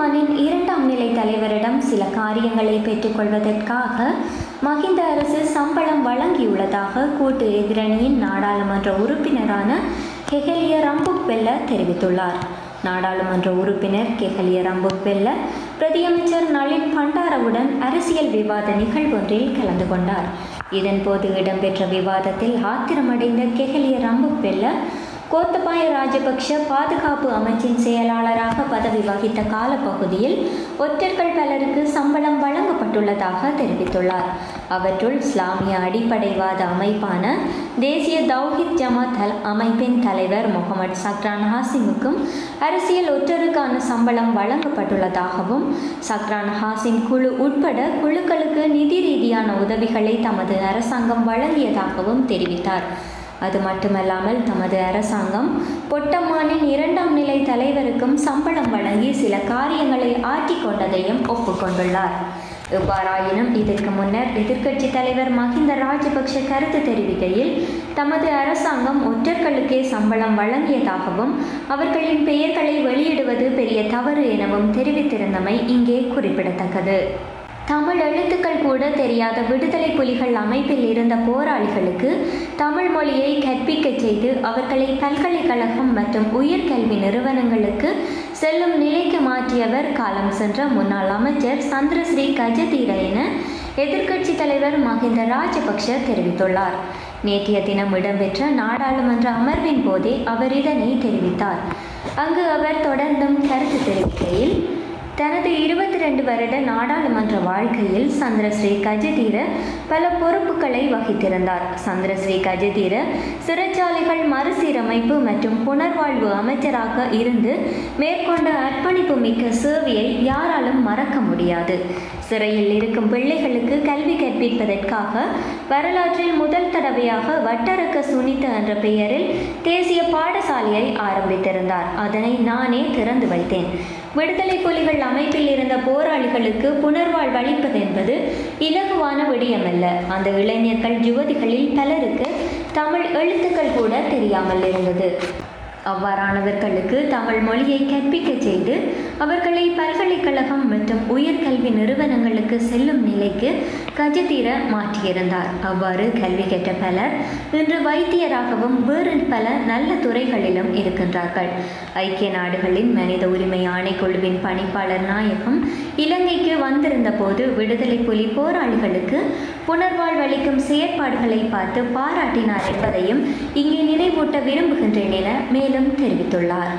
பொட்டம்மானின் இரண்டாம் நிலை தலைவரிடம் சில காரியங்களை பெற்றுக்கொள்வதற்காக மஹிந்த அரசு சம்பளம் வழங்கியுள்ளதாக கூட்டு எதிரணியின் நாடாளுமன்ற உறுப்பினரான கெஹலிய ரம்புக் பெல்ல தெரிவித்துள்ளார் நாடாளுமன்ற உறுப்பினர் கெஹலிய ரம்புக் பெல்ல பிரதியமைச்சர் நளின் பண்டாரவுடன் அரசியல் விவாத நிகழ்வொன்றில் கலந்து கொண்டார் இதன்போது இடம்பெற்ற விவாதத்தில் ஆத்திரமடைந்த கெஹலிய ரம்புக் பெல்ல கோத்தபாய ராஜபக்ஷ பாதுகாப்பு அமைச்சின் செயலாளராக பதவி வகித்த காலப்பகுதியில் ஒற்றர்கள் பலருக்கு சம்பளம் வழங்கப்பட்டுள்ளதாக தெரிவித்துள்ளார் அவற்றுள் இஸ்லாமிய அடிப்படைவாத அமைப்பான தேசிய தௌஹித் ஜமாத் அல் அமைப்பின் தலைவர் முகமது சக்ரான் ஹாசிமுக்கும் அரசியல் ஒற்றருக்கான சம்பளம் வழங்கப்பட்டுள்ளதாகவும் சக்ரான் ஹாசிம் குழு உட்பட குழுக்களுக்கு நிதி ரீதியான உதவிகளை தமது அரசாங்கம் வழங்கியதாகவும் தெரிவித்தார் அது மட்டுமல்லாமல் தமது அரசாங்கம் பொட்டம்மானின் இரண்டாம் நிலை தலைவருக்கும் சம்பளம் வழங்கி சில காரியங்களை ஆற்றிக் கொண்டதையும் ஒப்புக்கொண்டுள்ளார் எவ்வாறாயினும் இதற்கு முன்னர் எதிர்க்கட்சி தலைவர் மஹிந்த ராஜபக்ஷ கருத்து தெரிவிக்கையில் தமது அரசாங்கம் ஒற்றர்களுக்கே சம்பளம் வழங்கியதாகவும் அவர்களின் பெயர்களை வெளியிடுவது பெரிய தவறு எனவும் தெரிவித்திருந்தமை இங்கே குறிப்பிடத்தக்கது தமிழ் எழுத்துக்கள் கூட தெரியாத விடுதலை புலிகள் அமைப்பில் இருந்த போராளிகளுக்கு தமிழ் மொழியை கற்பிக்கச் செய்து அவர்களை பல்கலைக்கழகம் மற்றும் உயர்கல்வி நிறுவனங்களுக்கு செல்லும் நிலைக்கு மாற்றியவர் காலம் சென்ற முன்னாள் அமைச்சர் சந்திரஸ்ரீ கஜதீர என எதிர்க்கட்சி தலைவர் மஹிந்த ராஜபக்ஷ தெரிவித்துள்ளார் நேற்றைய தினம் இடம்பெற்ற நாடாளுமன்ற அமர்வின் போதே அவர் இதனை தெரிவித்தார் அங்கு அவர் தொடர்ந்தும் கருத்து தெரிவிக்கையில் தனது இருபத்தி ரெண்டு வருட நாடாளுமன்ற வாழ்க்கையில் சந்திரஸ்ரீ கஜதீர பல பொறுப்புகளை வகித்திருந்தார் சந்திரஸ்ரீ கஜதீர சிறைச்சாலைகள் மறுசீரமைப்பு மற்றும் புனர்வாழ்வு அமைச்சராக இருந்து மேற்கொண்ட அர்ப்பணிப்பு மிக்க சேவையை யாராலும் மறக்க முடியாது சிறையில் இருக்கும் பிள்ளைகளுக்கு கல்வி கற்பிப்பதற்காக வரலாற்றில் முதல் தடவையாக வட்டரக்க சுனித என்ற பெயரில் தேசிய பாடசாலையை ஆரம்பித்திருந்தார் அதனை நானே திறந்து வைத்தேன் விடுதலை புலிகள் அமைப்பில் இருந்த போராளிகளுக்கு புனர்வாழ்வு அளிப்பது என்பது இலகுவான விடயமல்ல அந்த இளைஞர்கள் யுவதிகளில் பலருக்கு தமிழ் எழுத்துக்கள் கூட தெரியாமல் இருந்தது அவ்வாறானவர்களுக்கு தமிழ் மொழியை கற்பிக்கச் செய்து அவர்களை பல்கலைக்கழகம் மற்றும் உயர்கல்வி நிறுவனங்களுக்கு செல்லும் நிலைக்கு கஜதீர மாற்றியிருந்தார் அவ்வாறு கல்வி கற்ற பலர் இன்று வைத்தியராகவும் வேறு பல நல்ல துறைகளிலும் இருக்கின்றார்கள் ஐக்கிய நாடுகளின் மனித உரிமை ஆணைக்குழுவின் பணிப்பாளர் நாயகம் இலங்கைக்கு வந்திருந்த போது விடுதலை புலி போராளிகளுக்கு புனர்வாழ்வளிக்கும் செயற்பாடுகளை பார்த்து பாராட்டினார் என்பதையும் இங்கே நினைவூட்ட விரும்புகின்றேன் என மேலும் தெரிவித்துள்ளார்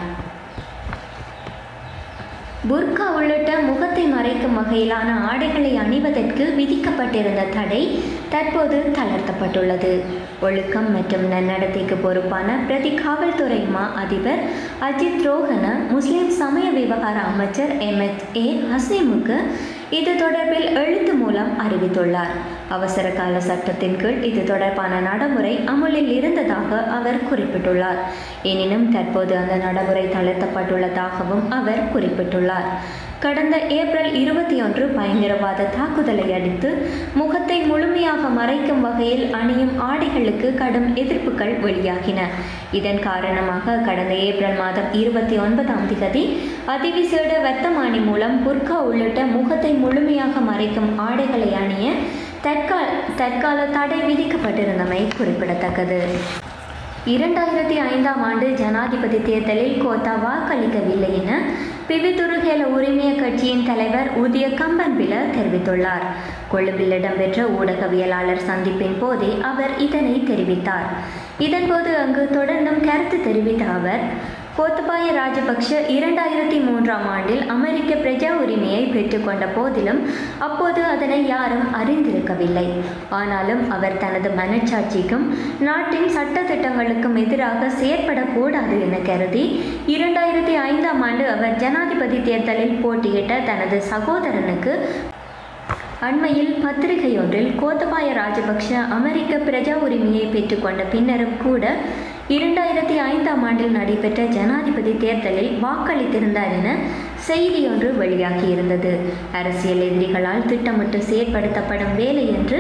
புர்கா உள்ளிட்ட முகத்தை மறைக்கும் வகையிலான ஆடைகளை அணிவதற்கு விதிக்கப்பட்டிருந்த தடை தற்போது தளர்த்தப்பட்டுள்ளது ஒழுக்கம் மற்றும் நன்னடத்தைக்கு பொறுப்பான பிரதி காவல்துறை மா அதிபர் அஜித் ரோஹன முஸ்லிம் சமய விவகார அமைச்சர் எம்எச் ஏ ஹசீமுக்கு இது தொடர்பில் எழுத்து மூலம் அறிவித்துள்ளார் அவசர கால சட்டத்தின் கீழ் இது தொடர்பான நடைமுறை அமுலில் இருந்ததாக அவர் குறிப்பிட்டுள்ளார் எனினும் தற்போது அந்த நடைமுறை தளர்த்தப்பட்டுள்ளதாகவும் அவர் குறிப்பிட்டுள்ளார் கடந்த ஏப்ரல் இருபத்தி ஒன்று பயங்கரவாத தாக்குதலை அடுத்து முகத்தை முழுமையாக மறைக்கும் வகையில் அணியும் ஆடைகளுக்கு கடும் எதிர்ப்புகள் வெளியாகின இதன் காரணமாக கடந்த ஏப்ரல் மாதம் இருபத்தி ஒன்பதாம் திகதி அதிவிசேட வர்த்தமானி மூலம் புர்கா உள்ளிட்ட முகத்தை முழுமையாக மறைக்கும் ஆடைகளை அணிய தற்கால தற்கால தடை விதிக்கப்பட்டிருந்தமை குறிப்பிடத்தக்கது இரண்டாயிரத்தி ஐந்தாம் ஆண்டு ஜனாதிபதி தேர்தலில் கோத்தா வாக்களிக்கவில்லை என பிவிதுருகேல உரிமைய கட்சியின் தலைவர் உதய கம்பன்பில தெரிவித்துள்ளார் கொழும்பில் இடம்பெற்ற ஊடகவியலாளர் சந்திப்பின் போதே அவர் இதனை தெரிவித்தார் இதன்போது அங்கு தொடர்ந்தும் கருத்து தெரிவித்த அவர் கோத்தபாய ராஜபக்ஷ இரண்டாயிரத்தி மூன்றாம் ஆண்டில் அமெரிக்க பிரஜா உரிமையை பெற்றுக்கொண்ட போதிலும் அப்போது அதனை யாரும் அறிந்திருக்கவில்லை ஆனாலும் அவர் தனது மனச்சாட்சிக்கும் நாட்டின் சட்டத்திட்டங்களுக்கும் எதிராக செயற்படக்கூடாது என கருதி இரண்டாயிரத்தி ஐந்தாம் ஆண்டு அவர் ஜனாதிபதி தேர்தலில் போட்டியிட்ட தனது சகோதரனுக்கு அண்மையில் பத்திரிகை ஒன்றில் கோத்தபாய ராஜபக்ஷ அமெரிக்க பிரஜா உரிமையை பெற்றுக்கொண்ட பின்னரும் கூட இரண்டாயிரத்தி ஐந்தாம் ஆண்டில் நடைபெற்ற ஜனாதிபதி தேர்தலில் வாக்களித்திருந்தார் என செய்தி ஒன்று வெளியாகியிருந்தது அரசியல் எதிரிகளால் திட்டமிட்டு செயற்படுத்தப்படும் வேலை என்று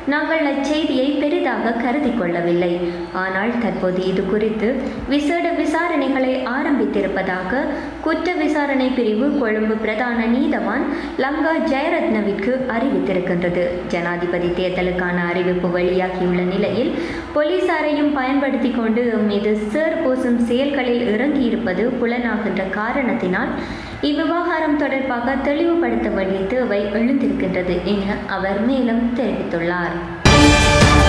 நாங்கள் அச்செய்தியை பெரிதாக கருதி கொள்ளவில்லை ஆனால் தற்போது இது குறித்து விசேட விசாரணைகளை ஆரம்பித்திருப்பதாக குற்ற விசாரணை பிரிவு கொழும்பு பிரதான நீதவான் லங்கா ஜெயரத்னவிற்கு அறிவித்திருக்கின்றது ஜனாதிபதி தேர்தலுக்கான அறிவிப்பு வெளியாகியுள்ள நிலையில் போலீசாரையும் பயன்படுத்தி கொண்டு மீது சேர் பூசும் செயல்களில் இறங்கியிருப்பது புலனாகின்ற காரணத்தினால் இவ்விவகாரம் தொடர்பாக தெளிவுபடுத்த வேண்டிய தேவை எழுந்திருக்கின்றது என அவர் மேலும் தெரிவித்துள்ளார்